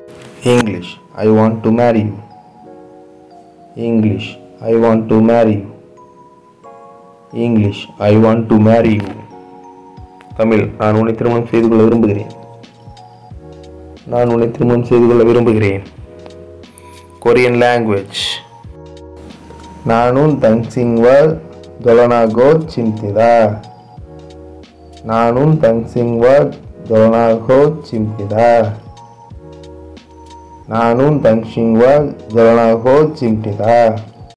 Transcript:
English I want to marry you. English I want to marry you. English I want to marry you. Tamil நான் உன்னை திருமணம் செய்து கொள்ள விரும்புகிறேன் நான் உன்னை திருமணம் செய்து கொள்ள விரும்புகிறேன் கொரியன் லாங்குவேஜ் நானும் தங்சிங்வ ஜொலனாகோ சிந்திதா நானும் தங்சிங்வ ஜொலனாகோ சிந்திதா நானும் தங்சிங்வ ஜொலனாகோ சிந்திதா